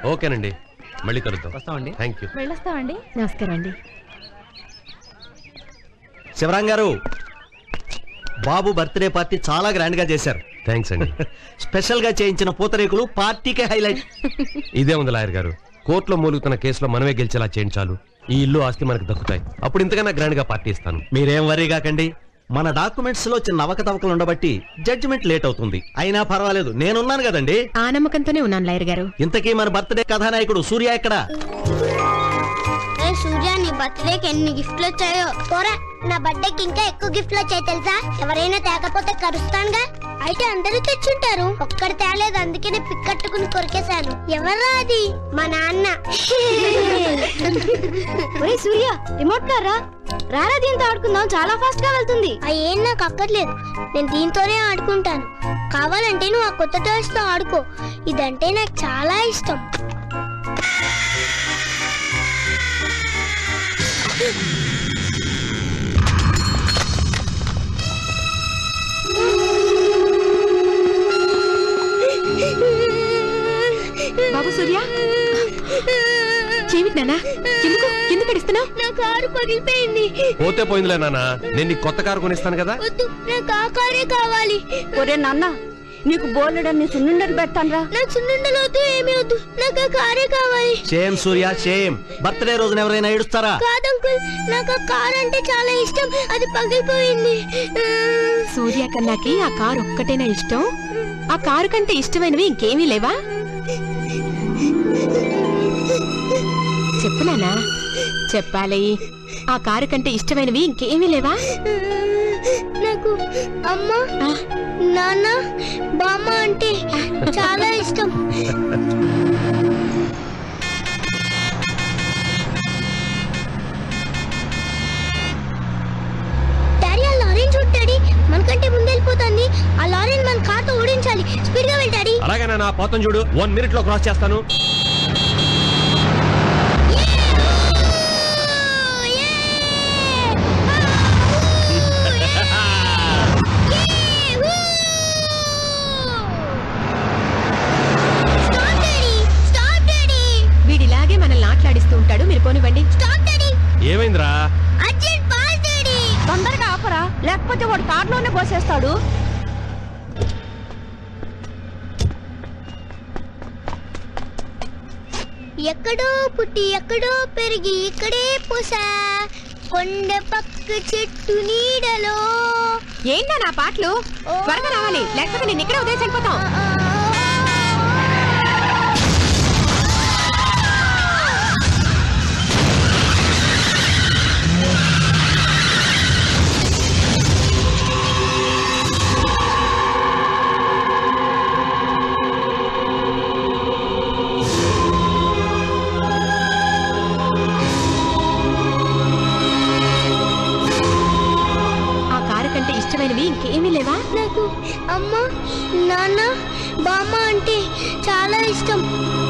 ఓకేనండి మళ్ళీ కలుద్దాం వస్తామండి థ్యాంక్ యూ వెళ్ళొస్తామండి నమస్కారం అండి శివరాం గారు బాబు బర్త్డే పార్టీ చాలా గ్రాండ్ గా చేశారు థ్యాంక్స్ అండి స్పెషల్ గా చేయించిన పూతరేకులు పార్టీకే హైలైట్ ఇదే ఉంది లాయర్ గారు కోర్టులో మూలుగుతున్న కేసులో మనమే గెలిచేలా చేయించాలు ఈ ఇల్లు ఆస్తి మనకు దక్కుతాయి అప్పుడు ఇంతకన్నా గ్రాండ్ గా పార్టీ ఇస్తాను మీరేం వరీ కాకండి మన డాక్యుమెంట్స్ లో చిన్న అవకతవకలు ఉండబట్టి జడ్జిమెంట్ లేట్ అవుతుంది అయినా పర్వాలేదు నేనున్నాను కదండి ఆ నమ్మకంతోనే ఉన్నాను లాయర్ గారు ఇంతకీ మన బర్త్డే కథానాయకుడు సూర్య ఎక్కడ ఏ సూర్య నీ బర్త్డేకి ఎన్ని గిఫ్ట్లు వచ్చాయో పోరా నా బర్త్డేకి ఇంకా ఎక్కువ గిఫ్ట్లు వచ్చాయి తెలుసా ఎవరైనా తేకపోతే కరుస్తానుగా అయితే అందరూ తెచ్చుంటారు ఒక్కడు తేలేదు అందుకనే పిక్కట్టుకుని కొరికేశాను ఎవరా అది మా నాన్న ఒరే సూర్య రిమోట్ కార్ రా రారా దీంతో ఆడుకుందాం చాలా ఫాస్ట్ గా వెళ్తుంది ఏం నాకు అక్కర్లేదు నేను దీంతోనే ఆడుకుంటాను కావాలంటే నువ్వు ఆ కొత్త టాయ్స్ తో ఆడుకో ఇదంటే నాకు చాలా ఇష్టం బాబు సూర్య చెవిటి నాన్న ఎందుకు ఎందుకు అడుస్తున్నావు నా కారు పగిలిపోయింది పోతే పోయిందిలే నాన్న నేను నీకు కొత్త కారు కొనిస్తాను కదా వద్దు నాకు ఆ కారే కావాలి ఒరే నాన్న నీకు బోర్లెడన్ని సున్నుండలు పెడతాన్రా నాకు సున్నుండలు వద్దు ఏమీ వద్దు నాకు ఆ కారే కావాలి షేమ్ సూర్య షేమ్ బర్త్డే రోజున ఎవరైనా ఏడుస్తారా కాదు అంకుల్ నాకు ఆ కార్ అంటే చాలా ఇష్టం అది పగిలిపోయింది సూర్య కన్నాకి ఆ కారు ఒక్కటేనా ఇష్టం ఆ కారు కంటే ఇష్టమైనవి ఇంకేమీ లేవా చెప్పు నాన్నా చెప్పాలి ఆ కారు కంటే ఇష్టమైనవి ఇంకేమీ లేవా నాకు అమ్మ ఆ, నాన్న బామ్మ అంటే చాలా ఇష్టం డాడీ ఆ లారీని చూడు డాడీ మనకంటే ముందు వెళ్ళిపోతుంది ఆ లారీని మన కార్తో ఓడించాలి స్పీడ్ గా వెళ్ళి డాడీ అలాగే నాన్న పోతం చూడు వన్ మినిట్ లో క్రాస్ చేస్తాను వీడిలాగే మనల్ని ఆటలాడిస్తూ ఉంటాడు మీరు పోనివ్వండి ఏమైందిరా తొందరగా ఆపరా లేకపోతే వాడు కార్లోనే పోసేస్తాడు ఎక్కడో పుట్టి ఎక్కడో పెరిగి ఇక్కడే పూసా కొండ పక్క చెట్టు నీడలో ఏంటా నా పాటలు త్వరగా రావాలి లేకపోతే నేను ఇక్కడే ఉదయం చనిపోతాం ఆ కారు కంటే ఇష్టమైనవి ఇంకేమీ లేవా నాకు అమ్మ నాన్న బామ్మ అంటే చాలా ఇష్టం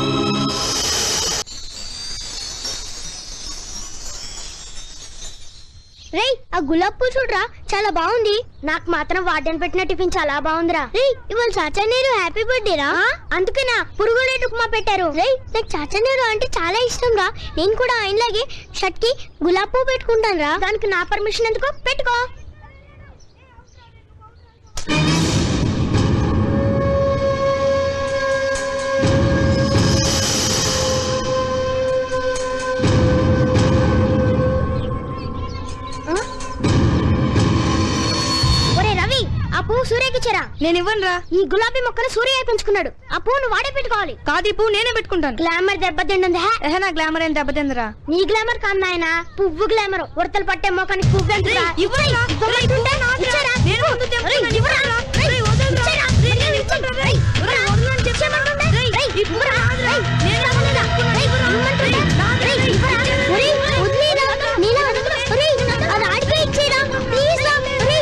రేయ్ ఆ గులాబ్ పువ్వు చూడరా చాలా బాగుంది నాకు మాత్రం వార్డెన్ పెట్టిన టిఫిన్ చాలా బాగుందిరా రేయ్ ఇవాళ చాచా నీరు హ్యాపీ బర్త్డే రా అందుకేనా పురుగులేట్ ఉప్మా పెట్టారు రేయ్ నాకు చాచా నీరు అంటే చాలా ఇష్టం రా నేను కూడా ఆయనలాగే షర్ట్ కి గులాబ్ పువ్వు పెట్టుకుంటాను రా దానికి నా పర్మిషన్ ఎందుకో పెట్టుకో ఒరే రవి ఆ పువ్వు సూర్యకి ఇచ్చారా నేను ఇవ్వను రా ఈ గులాబీ మొక్కను సూర్య పెంచుకున్నాడు ఆ పువ్వును వాడే పెట్టుకోవాలి కాదు ఈ పువ్వు నేనే పెట్టుకుంటాను గ్లామర్ దెబ్బతింటుంది హే ఎహే నా గ్లామర్ ఏం దెబ్బతిందిరా నీ గ్లామర్ కాదు నాయన పువ్వు గ్లామర్ ఉడతలు పట్టే మొక్కని పువ్వు ఎందుకురా? రేయ్, ఇవ్వరా? ఇవ్వమంటుంటే రేయ్, పువ్వు నాదిరా. ఇచ్చారా? నేను ముందు తెంపుకున్నాను. రేయ్, ఇవ్వరా? రేయ్, రేయ్, వదలరా. ఇచ్చారా? రేయ్, నేను రేయ్, ఇవ్వను. ఇవ్వరా? రేయ్, ఇవ్వరా? వదలని చెప్పాను. ఇచ్చేయమంటుంటే? రేయ్, రేయ్, ఈ పువ్వు ఇవ్వరా? నాదిరా. రేయ్, నేను ఇవ్వరా? రేయ్, ఇవ్వమంటుంటే? రేయ్, ఇవ్వరా? రేయ్, వదిలేయరా? నీలా వదలరా? రేయ్, అది ఆడిపోయి ఇచ్చేయరా? ప్లీజ్ రా. రేయ్.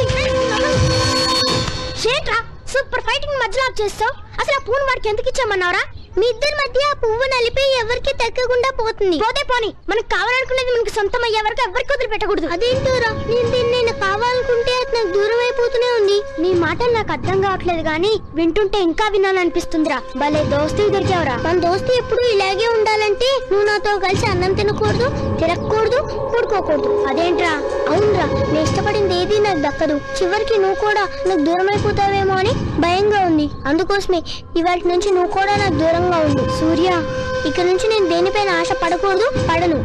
ఏంట్రా సూపర్ ఫైటింగ్ మధ్యలో ఆఫ్ చేస్తావు అసలు ఆ పువ్వును వాడికి ఎందుకు ఇచ్చామన్నారా మీ ఇద్దరి మధ్య ఆ పువ్వు నలిపి ఎవరికి తగ్గకుండా పోతుంది పోతే పోని మనకు కావాలనుకునేది మనకి సొంతం అయ్యే వరకు ఎవరికి వదిలిపెట్టకూడదు అదేంటోరా నేను దీన్ని నేను కావాలనుకుంటే అది నాకు దూరం అయిపోతూనే ఉంది నీ మాటలు నాకు అర్థం కావట్లేదు కానీ వింటుంటే ఇంకా వినాలనిపిస్తుందిరా భలే దోస్తీ దొరికావురా మన దోస్తీ ఎప్పుడు ఇలాగే ఉండాలంటే నువ్వు నాతో కలిసి అన్నం తినకూడదు తిరగకూడదు పడుకోకూడదు అదేంట్రా అవునరా నేను ఇష్టపడింది ఏది నాకు దక్కదు చివరికి నువ్వు కూడా నాకు దూరం అయిపోతావేమో అని భయంగా ఉంది అందుకోసమే ఇవాళ నుంచి నువ్వు కూడా నాకు దూరంగా ఉండు సూర్య ఇక నుంచి నేను దేనిపైన ఆశ పడకూడదు పడను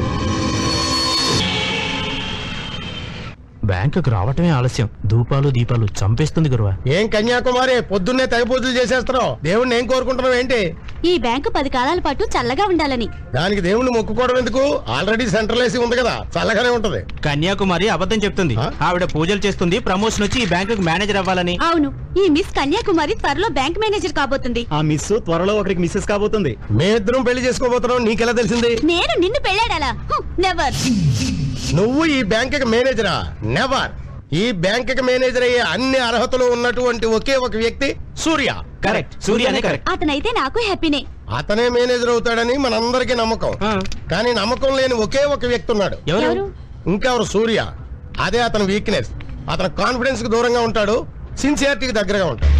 బ్యాంకుకు రావటమే ఆలస్యం ధూపాలు దీపాలు చంపేస్తుంది గురువా ఏం కన్యాకుమారి పొద్దున్నే తెగ పూజలు చేసేస్తున్నావు దేవుణ్ణి ఏం కోరుకుంటున్నావు ఏంటి ఈ బ్యాంకు పది కాలాల పాటు చల్లగా ఉండాలని దానికి దేవుణ్ణి మొక్కుకోవడం ఎందుకు ఆల్రెడీ సెంట్రల్ ఏసీ ఉంది కదా చల్లగానే ఉంటది కన్యాకుమారి అబద్ధం చెప్తుంది ఆ? ఆవిడ పూజలు చేస్తుంది ప్రమోషన్ వచ్చి ఈ బ్యాంకుకు మేనేజర్ అవ్వాలని అవును ఈ మిస్ కన్యాకుమారి త్వరలో బ్యాంక్ మేనేజర్ కాబోతుంది ఆ మిస్ త్వరలో ఒకరికి మిస్సెస్ కాబోతుంది మే ఇద్దరం పెళ్లి చేసుకోబోతున్నావు నీకెలా తెలిసింది నేను నిన్ను పెళ్ళాడాలా నెవర్ నువ్వు ఈ బ్యాంక్ మేనేజరా నెవర్ ఈ బ్యాంక్ మేనేజర్ అయ్యే అన్ని అర్హతలు ఉన్నటువంటి ఒకే ఒక వ్యక్తి సూర్య కరెక్ట్ సూర్యనే కరెక్ట్ అతనైతే నాకు హ్యాపీనే అతనే మేనేజర్ అవుతాడని మనందరికీ నమ్మకం కానీ నమ్మకం లేని ఒకే ఒక వ్యక్తి ఉన్నాడు ఎవరు ఇంకెవరు సూర్య అదే అతని వీక్నెస్ అతని కాన్ఫిడెన్స్ కి దూరంగా ఉంటాడు సిన్సియారిటీకి దగ్గరగా ఉంటాడు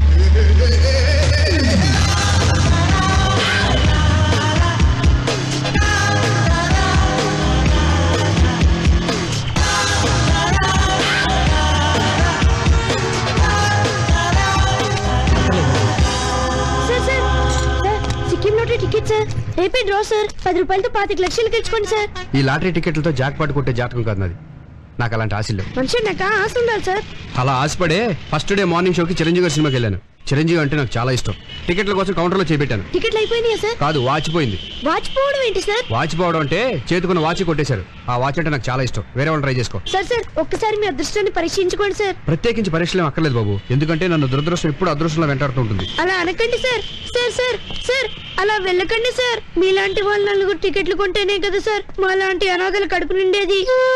sir sir sir Sikkim lottery ticket sir రేపే డ్రా సార్ పది రూపాయలతో పాతిక లక్షలు గెలుచుకోండి సార్ ఈ లాటరీ టికెట్లతో జాక్ పాటు కొట్టే జాతకం కాదు నాది నాకు అలాంటి ఆశలు లేవు మనిషి నాకు ఆశ ఉండాలి సార్ అలా ఆశపడే ఫస్ట్ డే మార్నింగ్ షోకి చిరంజీవి గారి సినిమాకి వెళ్ళాను చిరంజీవి అంటే నాకు చాలా ఇష్టం టికెట్ల కోసం కౌంటర్లో చేపెట్టాను టికెట్లు అయిపోయినాయా సార్ కాదు వాచిపోయింది వాచిపోవడం ఏంటి సార్ వాచిపోవడం అంటే చేతుకున్న వాచి కొట్టేశారు ఆ వాచ్ అంటే నాకు చాలా ఇష్టం వేరే వాళ్ళు ట్రై చేసుకో సార్ సార్ ఒక్కసారి మీ అదృష్టాన్ని పరీక్షించుకోండి సార్ ప్రత్యేకించి పరీక్షలు ఏం అక్కర్లేదు బాబు ఎందుకంటే నన్ను దురదృష్టం ఎప్పుడు అదృష్టంలో వెంటాడుతూ ఉంటుంది అలా అనకండి సార్ సార్ సార్ సార్ అలా వెళ్ళకండి సార్ మీలాంటి వాళ్ళు నలుగురు టికెట్లు కొంటేనే కదా సార్ మా లాంటి అనాథలు కడుపు నిండేది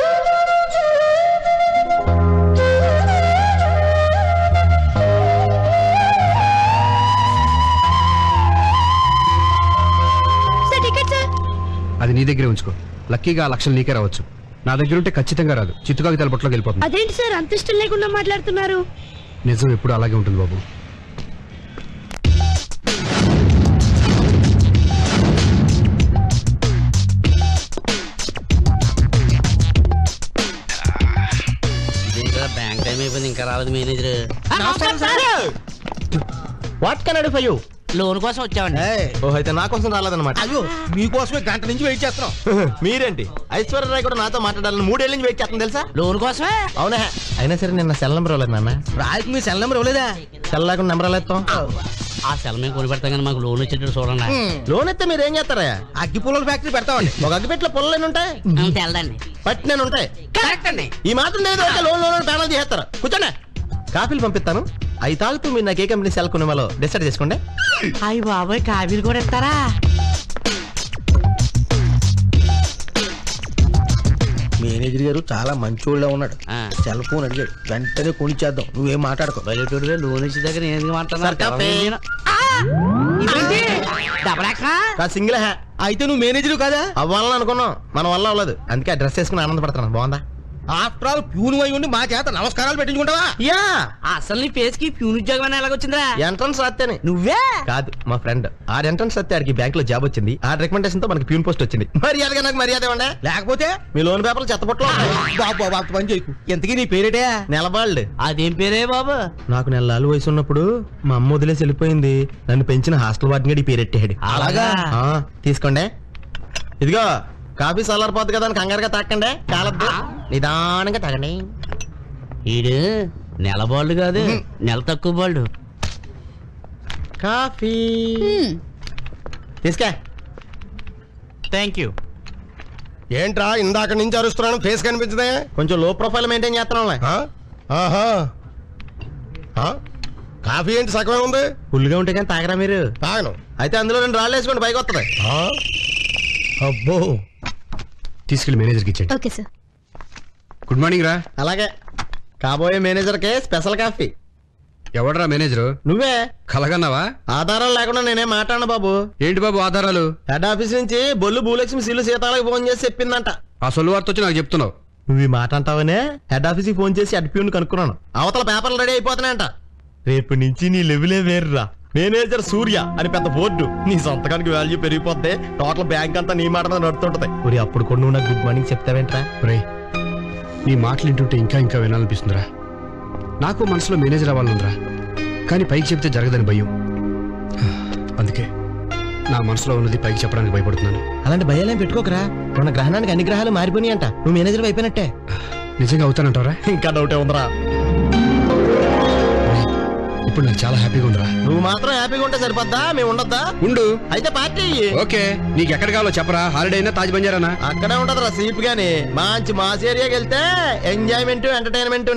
సార్ టికెట్ సార్ అది నీ దగ్గరే ఉంచుకో లక్కీగా ఆ లక్షలు నీకే రావచ్చు నా దగ్గర ఉంటే ఖచ్చితంగా రాదు చిత్తుకాకి తలపట్లోకి వెళ్ళిపోతుంది అదేంటి సార్ అంత ఇష్టం లేకుండా మాట్లాడుతున్నారు నిజం ఎప్పుడు అలాగే ఉంటుంది బాబు బ్యాంక్ టైం అయిపోయింది ఇంకా రాలేదు manager what can I for you loan కోసం వచ్చామండి ఓ అయితే నా కోసం రాలేదన్నమాట అయ్యో మీకోసమే గంట నుంచి వెయిట్ చేస్తున్నాం మీరేంటి ఐశ్వర్యరాయ్ కూడా నాతో మాట్లాడాలని మూడేళ్ళ నుంచి వెయిట్ చేస్తాను తెలుసా లోన్ కోసమే అవునా అయినా సరే నిన్న సెల్ నెంబర్ ఇవ్వలేదు నాన్న రాయకు మీ సెల్ నెంబర్ ఇవ్వలేదా సెల్ లేకుండా నెంబర్ ఎలా ఇస్తాం ఆ సెల్ మేము కొని పెడతాం కానీ మాకు లోన్ వచ్చేటట్టు చూడండి లోన్ ఇస్తే మీరు ఏం చేస్తారా అగ్గి పుల్లల ఫ్యాక్టరీ పెడతామండి ఒక అగ్గిపెట్లో పొలలేని ఉంటాయి తెలదండి పట్టినని ఉంటాయి కరెక్ట్ అండి ఈ మాత్రం లేదు అంటే లోన్ లోన్ ప్యానల్ చేస్తారు కూర్చోండి కాఫీలు పంపిస్తాను అవి తాగుతూ మీరు నాకు ఏ కంపెనీ సెల్ కొనే వాళ్ళు డిసైడ్ చేసుకోండి అయ్యి బాబాయ్ కాఫీలు కూడా ఇస్తారా మేనేజర్ గారు చాలా మంచోళ్ళ ఉన్నాడు ఆ. సెల్ ఫోన్ అడిగాడు వెంటనే కొనిచ్చేద్దాం నువ్వేం మాట్లాడుకో బయటోడివే లోన్ వచ్చే దగ్గర నేను ఎందుకు సార్, కాఫీ. మాట్లాడుతున్నా సింగిల్ హ్యా అయితే నువ్వు మేనేజర్ కదా అవ్వాలని అనుకున్నాం మన వల్ల అవ్వలేదు అందుకే ఆ డ్రెస్ వేసుకుని ఆనందపడుతున్నాను బాగుందా ఆఫ్టర్ ఆల్ ప్యూన్ అయి ఉండి మా చేత నమస్కారాలు పెట్టించుకుంటావా యా అసలు నీ ఫేస్ కి ప్యూన్ ఉద్యోగం అని ఎలాగొచ్చిందిరా ఎంట్రన్స్ రాస్తేనే నువ్వే కాదు మా ఫ్రెండ్ ఆ ఎంట్రన్స్ వస్తే ఆడికి బ్యాంక్ లో జాబ్ వచ్చింది ఆ రికమెండేషన్ తో మనకి ప్యూన్ పోస్ట్ వచ్చింది మర్యాదగా నాకు మర్యాద ఇవ్వండి లేకపోతే మీ లోన్ పేపర్లు చెత్తపట్లో బాబు బాబు అంత పని చేయకు ఎంతకీ నీ పేరేటే నెలబాళ్ళు అదేం పేరే బాబు నాకు నెలలు వయసు ఉన్నప్పుడు మా అమ్మ వదిలేసి వెళ్ళిపోయింది నన్ను పెంచిన హాస్టల్ వార్డెన్ గడి పేరెట్టాడు అలాగా? ఆ, తీసుకోండి ఇదిగో కాఫీ చల్లారిపోద్ది కదా అని కంగారుగా తాకండి కాలద్దు నిదానంగా తాగండి ఈడు నెల బాల్డ్ కాదు నెల తక్కువ బాల్డ్ కాఫీ తీసుకా థ్యాంక్ యూ ఏంట్రా ఇందాక నుంచి అరుస్తున్నాను ఫేస్ కనిపించదే కొంచెం లో ప్రొఫైల్ మెయింటైన్ చేస్తున్నాం ఆ? ఆహా ఆ? కాఫీ ఏంటి సగమే ఉంది ఫుల్గా ఉంటే కానీ తాగరా మీరు తాగను అయితే అందులో రెండు రాళ్ళు వేసుకోండి పైకి వస్తుంది ఆ? అబ్బో తీసుకెళ్లి మేనేజర్కి ఇచ్చేయండి ఓకే సార్ గుడ్ మార్నింగ్ రా అలాగే కాబోయే మేనేజర్కే స్పెషల్ కాఫీ ఎవడరా మేనేజరు నువ్వే కలగన్నావా ఆధారాలు లేకుండా నేనేం మాట్లాడను బాబు ఏంటి బాబు ఆధారాలు హెడ్ ఆఫీస్ నుంచి బొల్లు భూలక్ష్మి సీలు సీతాలకు ఫోన్ చేసి చెప్పిందంట ఆ సొల్లు వార్త వచ్చి నాకు చెప్తున్నావు నువ్వు ఈ మాట అంటావనే హెడ్ ఆఫీస్ కి ఫోన్ చేసి హెడ్ ప్యూన్ కనుక్కున్నాను అవతల పేపర్లు రెడీ అయిపోతున్నాయంట రేపు నుంచి నీ లెవెలే వేరురా మేనేజర్ సూర్య అని పెద్ద బోర్డు నీ సొంతకానికి వాల్యూ పెరిగిపోతే టోటల్ బ్యాంక్ అంతా నీ మాట మీద నడుతుంటది ఒరి అప్పుడు కూడా నువ్వు నాకు గుడ్ మార్నింగ్ చెప్తావేంట్రా రే నీ మాటలు వింటుంటే ఇంకా ఇంకా వినాలనిపిస్తుందిరా నాకు మనసులో మేనేజర్ అవ్వాలనుందిరా కానీ పైకి చెప్తే జరగదని భయం అందుకే నా మనసులో ఉన్నది పైకి చెప్పడానికి భయపడుతున్నాను అలాంటి భయాలేం పెట్టుకోకరా మన గ్రహణానికి అన్ని గ్రహాలు మారిపోయినాయి అంట నువ్వు మేనేజర్ అయిపోయినట్టే నిజంగా అవుతానంటారా ఇంకా డౌటే ఉందిరా ఇప్పుడు నాకు చాలా హ్యాపీగా ఉందిరా నువ్వు మాత్రం హ్యాపీగా ఉంటే సరిపోద్దా మేము ఉండొద్దా ఉండు అయితే పార్టీ ఇయ్యి. ఓకే నీకు ఎక్కడ కావాలో చెప్పరా హాలిడే అయినా తాజ్ బంజారానా అక్కడే ఉంటదిరా సీప్ గాని మంచి మాస్ ఏరియాకి వెళ్తే ఎంజాయ్మెంట్ ఎంటర్టైన్మెంట్